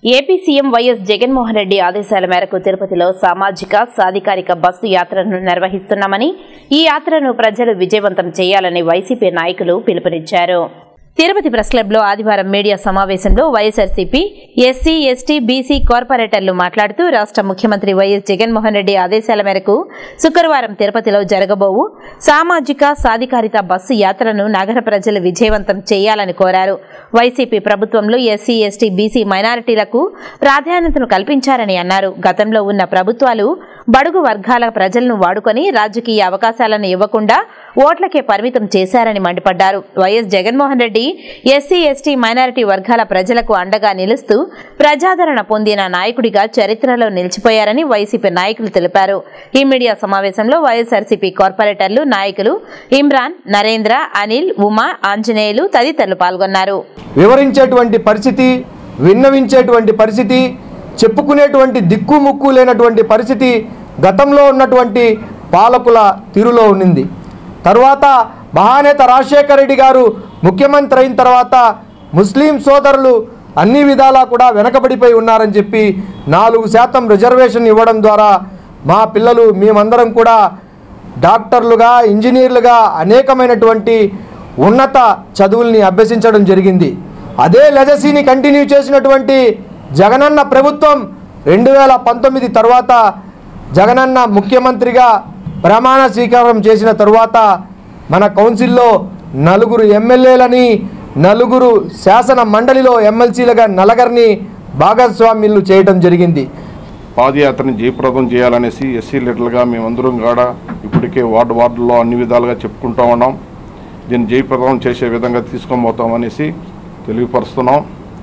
AP CM YS Jaganmohan Reddy ఆదేశాల మేరకు తిరుపతిలో సామాజిక సాధికారిక బస్సు యాత్రను నిర్వహిస్తున్నామని ఈ యాత్రను ప్రజలు విజయవంతం చేయాలని వైసీపీ నాయకులు పిలుపునిచ్చారు తిరుపతి ప్రెస్ క్లబ్లో ఆదివారం మీడియా సమావేశంలో వైఎస్ఆర్సీపీ ఎస్సీ ఎస్టీ బీసీ కార్పొరేటర్లు మాట్లాడుతూ రాష్ట్ర ముఖ్యమంత్రి వైఎస్ జగన్మోహన్ రెడ్డి ఆదేశాల మేరకు శుక్రవారం తిరుపతిలో జరగబోవు సామాజిక సాధికారిత బస్సు యాత్రను నగర ప్రజలు విజయవంతం చేయాలని కోరారు వైసీపీ ప్రభుత్వంలో ఎస్సీ ఎస్టీ బీసీ మైనారిటీలకు ప్రాధాన్యతను కల్పించారని అన్నారు గతంలో ఉన్న ప్రభుత్వాలు బడుగు వర్గాల ప్రజలను వాడుకొని రాజకీయ అవకాశాలను ఇవ్వకుండా ఓట్లకే పరిమితం చేశారని మండిపడ్డారు YS Jaganmohan Reddy SC ST minority వర్గాల ప్రజలకు అండగా నిలుస్తూ ప్రజాదరణ పొందిన నాయకుడిగా చరిత్రలో నిలిచిపోయారని వైసీపీ నాయకులు తెలిపారు ఈ మీడియా సమావేశంలో వైఎస్ఆర్సీపీ కార్పొరేటర్లు నాయకులు ఇమ్రాన్ నరేంద్ర అనిల్ ఉమా ఆంజనేయులు తదితరులు పాల్గొన్నారు వివరించేటువంటి పరిస్థితి విన్నవించేటువంటి పరిస్థితి చెప్పుకునేటువంటి దిక్కు ముక్కు లేనటువంటి పరిస్థితి గతంలో ఉన్నటువంటి పాలకుల తీరులో ఉన్నింది తరువాత మహానేత రాజశేఖర రెడ్డి గారు ముఖ్యమంత్రి అయిన తర్వాత ముస్లిం సోదరులు అన్ని విధాలా కూడా వెనకబడిపోయి ఉన్నారని చెప్పి నాలుగు శాతం రిజర్వేషన్ ఇవ్వడం ద్వారా మా పిల్లలు మేమందరం కూడా డాక్టర్లుగా ఇంజనీర్లుగా అనేకమైనటువంటి ఉన్నత చదువుల్ని అభ్యసించడం జరిగింది అదే లెగసీని కంటిన్యూ చేసినటువంటి జగనన్న ప్రభుత్వం రెండు వేల పంతొమ్మిది తర్వాత జగనన్న ముఖ్యమంత్రిగా ప్రమాణ స్వీకారం చేసిన తరువాత మన కౌన్సిల్లో నలుగురు ఎమ్మెల్యేలని నలుగురు శాసన మండలిలో ఎమ్మెల్సీలుగా నలగరిని భాగస్వామ్యులు చేయడం జరిగింది పాదయాత్రని జయప్రదం చేయాలనేసి ఎస్సీ లీడర్లుగా మేమందరం కూడా ఇప్పటికే వార్డు వార్డుల్లో అన్ని విధాలుగా చెప్పుకుంటూ ఉన్నాం దీన్ని జయప్రదం చేసే విధంగా తీసుకొని పోతామనేసి తెలియపరుస్తున్నాం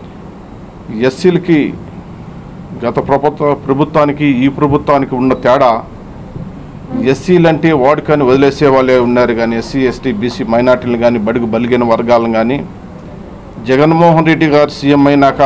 ఎస్సీలకి గత ప్రభుత్వ ప్రభుత్వానికి ఈ ప్రభుత్వానికి ఉన్న తేడా ఎస్సీలంటే వాడుకని వదిలేసే వాళ్ళే ఉన్నారు కానీ ఎస్సీ ఎస్టీ బీసీ మైనార్టీలు కానీ బడుగు బలిగిన వర్గాలను కానీ జగన్మోహన్ రెడ్డి గారు సీఎం అయినాక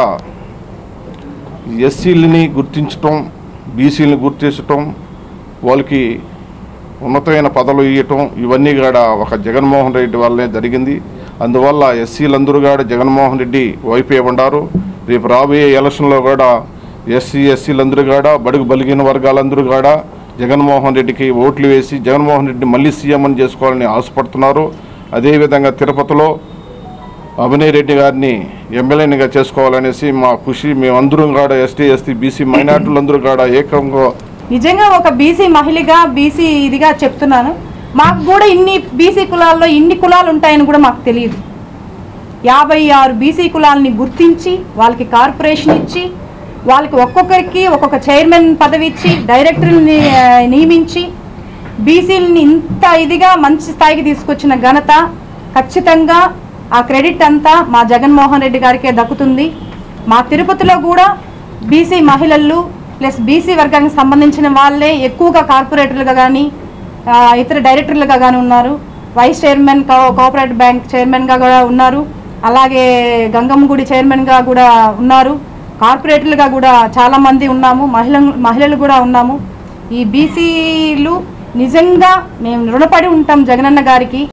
ఎస్సీలని గుర్తించటం బీసీలని గుర్తించటం వాళ్ళకి ఉన్నతమైన పదవులు ఇవ్వటం ఇవన్నీ కూడా ఒక జగన్మోహన్ రెడ్డి వల్లనే జరిగింది అందువల్ల ఎస్సీలందరూ కూడా జగన్మోహన్ రెడ్డి వైపే ఉండారు రేపు రాబోయే ఎలక్షన్లో కూడా ఎస్సీ ఎస్సీలందరూ కూడా బడుగు బలిగిన వర్గాలందరూ కూడా జగన్మోహన్ రెడ్డికి ఓట్లు వేసి జగన్మోహన్ రెడ్డి మళ్ళీ సీఎం అని చేసుకోవాలని ఆశపడుతున్నారు అదేవిధంగా తిరుపతిలో అభినయ్ రెడ్డి గారిని ఎమ్మెల్యేనిగా చేసుకోవాలనేసి మా కృషి మేమందరం కూడా ఎస్టీ ఎస్టీ బీసీ మైనార్టీలందరూ కూడా ఏకంగా నిజంగా ఒక బీసీ మహిళగా బీసీ ఇదిగా చెప్తున్నాను మాకు కూడా ఇన్ని బీసీ కులాల్లో ఇన్ని కులాలు ఉంటాయని కూడా మాకు తెలియదు యాభై ఆరు బీసీ కులాలని గుర్తించి వాళ్ళకి కార్పొరేషన్ ఇచ్చి వాళ్ళకి ఒక్కొక్కరికి ఒక్కొక్క చైర్మన్ పదవి ఇచ్చి డైరెక్టర్ని ఆ, నియమించి బీసీలని ఇంత ఇదిగా మంచి స్థాయికి తీసుకొచ్చిన ఘనత ఖచ్చితంగా ఆ క్రెడిట్ అంతా మా జగన్మోహన్ రెడ్డి గారికే దక్కుతుంది మా తిరుపతిలో కూడా బీసీ మహిళలు ప్లస్ బీసీ వర్గానికి సంబంధించిన వాళ్ళే ఎక్కువగా కార్పొరేటర్లుగా కానీ ఇతర డైరెక్టర్లుగా కానీ ఉన్నారు vice chairman co- cooperative bank చైర్మన్గా కూడా ఉన్నారు అలాగే గంగమ్మ గుడి చైర్మన్గా కూడా ఉన్నారు కార్పొరేటర్లుగా కూడా చాలామంది ఉన్నాము మహిళ మహిళలు కూడా ఉన్నాము ఈ బీసీలు నిజంగా మేము రుణపడి ఉంటాం జగనన్న గారికి